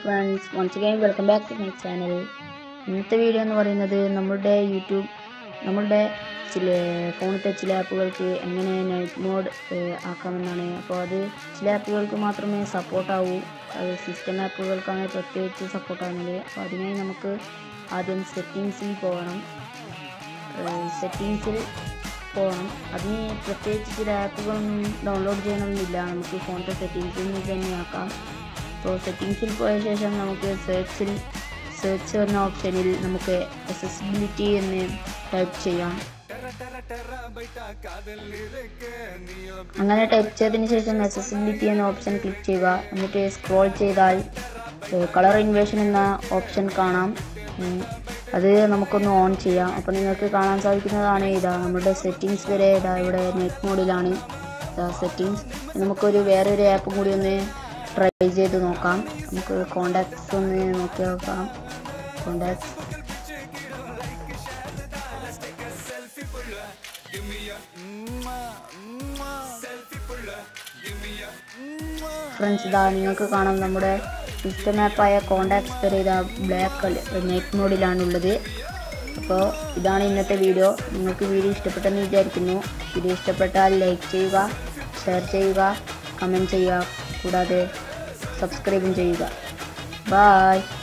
friends once again welcome back to my channel ഇന്നത്തെ video എന്ന് പറയുന്നത് നമ്മളുടെ യൂട്യൂബ് നമ്മളുടെ ചില ഫോണിലത്തെ ചില ആപ്പുകൾക്ക് എങ്ങനെ നൈറ്റ് മോഡ് ആക്കാമെന്നാണ് അപ്പോൾ അത് ചില ആപ്പുകൾക്ക് മാത്രമേ സപ്പോർട്ടാവൂ അത് സിസ്റ്റം ആപ്പുകൾക്കാണ് പ്രത്യേകിച്ച് സപ്പോർട്ടാകുന്നത് അപ്പോൾ അതിനായി നമുക്ക് ആദ്യം സെറ്റിങ്സിൽ പോകണം സെറ്റിങ്സിൽ പോകണം അതിന് പ്രത്യേകിച്ച് ചില ആപ്പുകളൊന്നും ഡൗൺലോഡ് ചെയ്യണമെന്നില്ല നമുക്ക് ഫോണിൻ്റെ സെറ്റിങ്സിൽ നിന്ന് തന്നെ ആക്കാം അപ്പോൾ സെറ്റിങ്സിൽ പോയ ശേഷം നമുക്ക് സെർച്ചിൽ സെർച്ച് എന്ന ഓപ്ഷനിൽ നമുക്ക് അക്സസിബിലിറ്റി എന്ന് ടൈപ്പ് ചെയ്യാം അങ്ങനെ ടൈപ്പ് ചെയ്തതിന് ശേഷം അക്സസിബിലിറ്റി എന്ന ഓപ്ഷൻ ക്ലിക്ക് ചെയ്യുക എന്നിട്ട് സ്ക്രോൾ ചെയ്താൽ കളർ ഇൻവേഷൻ എന്ന ഓപ്ഷൻ കാണാം ഉം, അത് നമുക്കൊന്ന് ഓൺ ചെയ്യാം അപ്പോൾ നിങ്ങൾക്ക് കാണാൻ സാധിക്കുന്നതാണ് ഇതാ നമ്മുടെ സെറ്റിങ്സ് വരെ ഇതാ ഇവിടെ നെറ്റ് മോഡിലാണ് ഇതാ സെറ്റിങ്സ് നമുക്കൊരു വേറൊരു ആപ്പും കൂടി ഒന്ന് ട്രൈ ചെയ്ത് നോക്കാം നമുക്ക് കോണ്ടാക്ട്സ് ഒന്ന് നോക്കി നോക്കാം കോണ്ടാക്ട്സ് ഫ്രണ്ട്സ് ഇതാ നിങ്ങൾക്ക് കാണാം നമ്മുടെ സിസ്റ്റം ആപ്പായ കോണ്ടാക്ട്സ് വരെ ഇതാ ബ്ലാക്ക് നെറ്റ് മോഡിലാണുള്ളത് അപ്പോൾ ഇതാണ് ഇന്നത്തെ വീഡിയോ നിങ്ങൾക്ക് വീഡിയോ ഇഷ്ടപ്പെട്ടെന്ന് വിചാരിക്കുന്നു വീഡിയോ ഇഷ്ടപ്പെട്ടാൽ ലൈക്ക് ചെയ്യുക ഷെയർ ചെയ്യുക കമൻറ്റ് ചെയ്യുക കൂടാതെ സബ്സ്ക്രൈബും ചെയ്യുക ബായ്